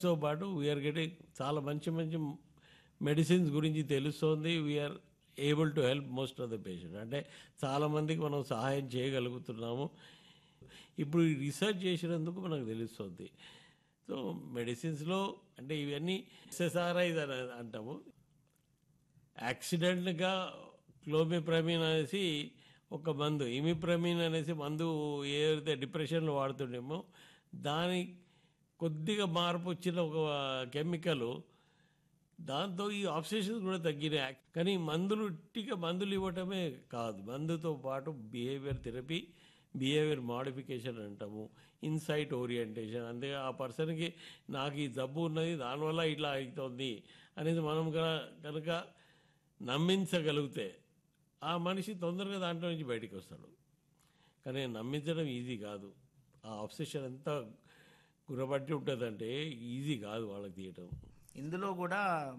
తో పాటు we are getting చాలా మంచి మంచి మెడిసిన్స్ గురించి తెలుస్తోంది we are able to help most of the patient అంటే చాలామందికి మనం సహాయం చేయగలుగుతున్నాము ఇప్పుడు ఈ రీసెర్చ్ చేసినందుకు మనకు తెలుస్తుంది సో మెడిసిన్స్లో అంటే ఇవన్నీ ఎస్ఎస్ఆర్ఐ అని అంటాము యాక్సిడెంట్గా క్లోమిప్రమీన్ అనేసి ఒక మందు ఇమిప్రమీన్ అనేసి మందు ఏదైతే డిప్రెషన్లో వాడుతుండేమో దాని కొద్దిగా మార్పు వచ్చిన ఒక కెమికల్ దాంతో ఈ ఆబ్సెషన్స్ కూడా తగ్గినాయి కానీ మందులు ఇట్టిగా మందులు ఇవ్వటమే కాదు మందుతో పాటు బిహేవియర్ థెరపీ బిహేవియర్ మాడిఫికేషన్ అంటాము ఇన్సైట్ ఓరియంటేషన్ అంతే ఆ పర్సన్కి నాకు ఈ జబ్బు ఉన్నది దానివల్ల ఇట్లా అవుతుంది అనేది మనం కన- కనుక నమ్మించగలిగితే ఆ మనిషి తొందరగా దాంట్లో నుంచి బయటికి వస్తాడు కానీ నమ్మించడం ఈజీ కాదు ఆ ఆబ్సెషన్ ఎంత గురబట్టి ఉంటుందంటే ఈజీ కాదు వాళ్ళకి తీయటం ఇందులో కూడా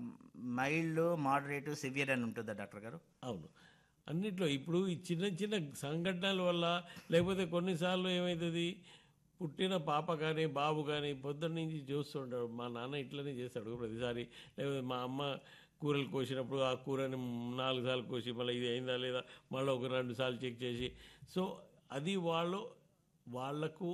మైల్డ్ మోడరేట్ సివియర్ అని ఉంటుందా డాక్టర్ గారు అవును అన్నిట్లో ఇప్పుడు ఈ చిన్న చిన్న సంఘటనల వల్ల లేకపోతే కొన్నిసార్లు ఏమవుతుంది పుట్టిన పాప కానీ బాబు కానీ పొద్దున్న నుంచి చూస్తుంటాడు మా నాన్న ఇట్లనే చేస్తాడు ప్రతిసారి లేకపోతే మా అమ్మ కూరలు కోసినప్పుడు ఆ కూరని నాలుగు సార్లు కోసి మళ్ళీ ఇది అయిందా లేదా మళ్ళీ ఒక రెండు సార్లు చెక్ చేసి సో అది వాళ్ళు వాళ్లకు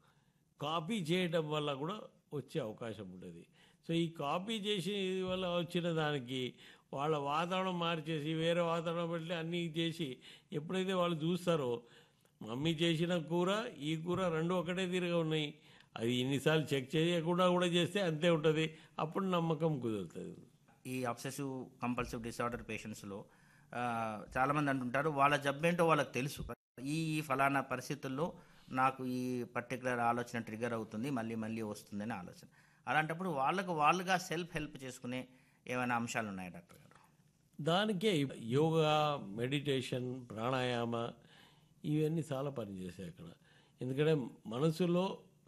కాపీ చేయడం వల్ల కూడా వచ్చే అవకాశం ఉంటుంది సో ఈ కాపీ చేసి వల్ల వచ్చిన దానికి వాళ్ళ వాతావరణం మార్చేసి వేరే వాతావరణం పెట్టి అన్నీ చేసి ఎప్పుడైతే వాళ్ళు చూస్తారో మమ్మీ చేసిన కూర ఈ కూర రెండు ఒకటే తీరుగా ఉన్నాయి అది ఇన్నిసార్లు చెక్ చేయకుండా కూడా చేస్తే అంతే ఉంటుంది అప్పుడు నమ్మకం కుదురుతుంది ఈ అబ్సెసివ్ కంపల్సివ్ డిసార్డర్ పేషెంట్స్లో చాలామంది అంటుంటారు వాళ్ళ జబ్బేంటో వాళ్ళకి తెలుసు ఈ ఈ ఫలానా పరిస్థితుల్లో నాకు ఈ పర్టికులర్ ఆలోచన ట్రిగర్ అవుతుంది మళ్ళీ మళ్ళీ వస్తుందని ఆలోచన అలాంటప్పుడు వాళ్ళకు వాళ్ళుగా సెల్ఫ్ హెల్ప్ చేసుకునే ఏమైనా అంశాలు ఉన్నాయా డాక్టర్ గారు దానికే యోగా మెడిటేషన్ ప్రాణాయామ ఇవన్నీ చాలా పనిచేసాయి అక్కడ ఎందుకంటే మనసులో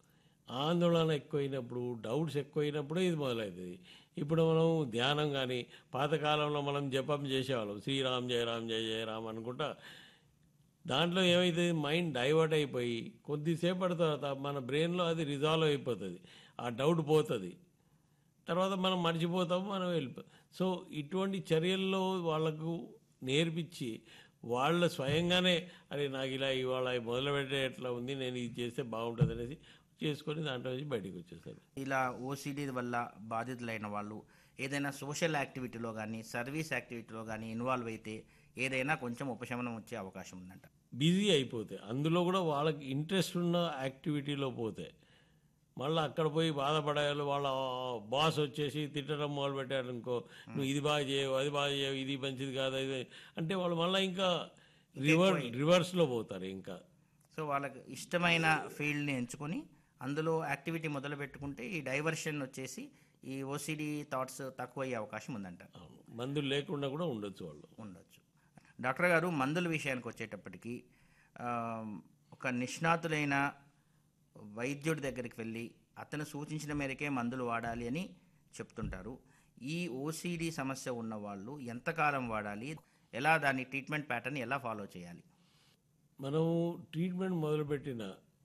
ఆందోళన ఎక్కువైనప్పుడు డౌట్స్ ఎక్కువైనప్పుడే ఇది మొదలవుతుంది ఇప్పుడు మనం ధ్యానం కానీ పాతకాలంలో మనం జపం చేసేవాళ్ళం శ్రీరామ్ జయ రామ్ జయ జయ రామ్ అనుకుంటా దాంట్లో ఏమవుతుంది మైండ్ డైవర్ట్ అయిపోయి కొద్దిసేపటి తర్వాత మన బ్రెయిన్లో అది రిజాల్వ్ అయిపోతుంది ఆ డౌట్ పోతుంది తర్వాత మనం మర్చిపోతాం మనం వెళ్ళిపో సో ఇటువంటి చర్యల్లో వాళ్ళకు నేర్పించి వాళ్ళ స్వయంగానే అరే నాకు ఇలా ఇవాళ మొదలుపెట్టే ఎట్లా ఉంది నేను ఇది చేస్తే బాగుంటుంది అనేసి చేసుకొని దాంట్లో నుంచి బయటికి వచ్చేస్తారు ఇలా ఓసిడి వల్ల బాధితులైన వాళ్ళు ఏదైనా సోషల్ యాక్టివిటీలో కానీ సర్వీస్ యాక్టివిటీలో కానీ ఇన్వాల్వ్ అయితే ఏదైనా కొంచెం ఉపశమనం వచ్చే అవకాశం ఉందంట బిజీ అయిపోతే అందులో కూడా వాళ్ళకి ఇంట్రెస్ట్ ఉన్న యాక్టివిటీలో పోతే మళ్ళీ అక్కడ పోయి బాధపడాలి వాళ్ళ బాస్ వచ్చేసి తిట్టడం మొదలు పెట్టారు అనుకో నువ్వు ఇది బాగా చేయవు అది బాగా చేయవు ఇది మంచిది కాదు ఇది అంటే వాళ్ళు మళ్ళీ ఇంకా రివర్ రివర్స్లో పోతారు ఇంకా సో వాళ్ళకి ఇష్టమైన ఫీల్డ్ని ఎంచుకొని అందులో యాక్టివిటీ మొదలు పెట్టుకుంటే ఈ డైవర్షన్ వచ్చేసి ఈ ఓసిడి థాట్స్ తక్కువ అయ్యే అవకాశం ఉందంట అవును. మందులు లేకుండా కూడా ఉండొచ్చు వాళ్ళు ఉండొచ్చు డాక్టర్ గారు మందుల విషయానికి వచ్చేటప్పటికి ఆ, ఒక నిష్ణాతులైన వైద్యుడి దగ్గరికి వెళ్ళి అతను సూచించిన మేరకే మందులు వాడాలి అని చెప్తుంటారు ఈ ఓసిడి సమస్య ఉన్న వాళ్ళు ఎంతకాలం వాడాలి ఎలా దాని ట్రీట్మెంట్ ప్యాటర్న్ ఎలా ఫాలో చేయాలి మనం ట్రీట్మెంట్ మొదలుపెట్టిన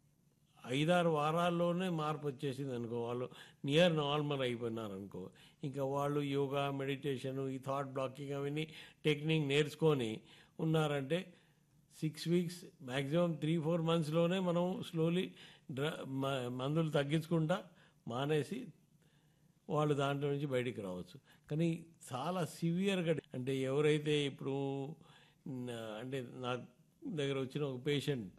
ఐదారు వారాల్లోనే మార్పు వచ్చేసింది అనుకో వాళ్ళు నియర్ నార్మల్ అయిపోయినారు అనుకో ఇంకా వాళ్ళు యోగా మెడిటేషన్ ఈ థాట్ బ్లాకింగ్ అవన్నీ టెక్నిక్ నేర్చుకొని ఉన్నారంటే six weeks maximum three four మంత్స్లోనే మనం స్లోలీ డ్ర మ- మందులు తగ్గించుకుంటా మానేసి వాళ్ళు దాంట్లో నుంచి బయటికి రావచ్చు కానీ చాలా సివియర్గా అంటే ఎవరైతే ఇప్పుడు నా- అంటే నా దగ్గర వచ్చిన ఒక పేషెంట్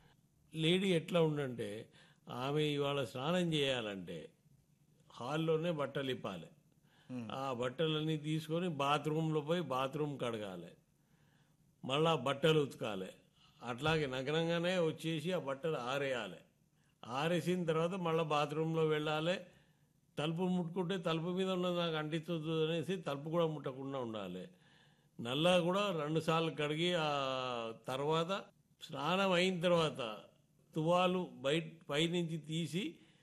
లేడీ ఎట్లా ఉండంటే ఆమె ఇవాళ స్నానం చేయాలంటే హాల్లోనే బట్టలు ఇప్పాలి ఆ బట్టలన్నీ తీసుకొని బాత్రూంలో పోయి బాత్రూమ్ కడగాలి మళ్ళా బట్టలు ఉతకాలి అట్లాగే నగరంగానే వచ్చేసి ఆ బట్టలు ఆరేయాలి ఆరేసిన తర్వాత మళ్ళీ బాత్రూంలో వెళ్ళాలి తలుపు ముట్టుకుంటే తలుపు మీద ఉన్నది నాకు అంటించదు అనేసి తలుపు కూడా ముట్టకుండా ఉండాలి నల్లా కూడా రెండు సార్లు కడిగి ఆ తర్వాత స్నానం అయిన తర్వాత తువాలు బయట పైనుంచి తీసి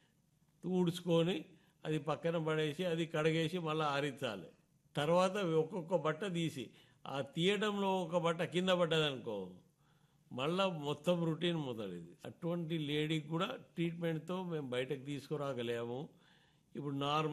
ఊడ్చుకొని అది పక్కన పడేసి అది కడిగేసి మళ్ళీ ఆరించాలి తర్వాత ఒక్కొక్క బట్ట తీసి ఆ తీయడంలో ఒక బట్ట కింద పడ్డదనుకో మళ్ళా మొత్తం రొటీన్ మొదలైంది అటువంటి లేడీకి కూడా ట్రీట్మెంట్తో మేము బయటకు తీసుకురాగలేము ఇప్పుడు నార్మల్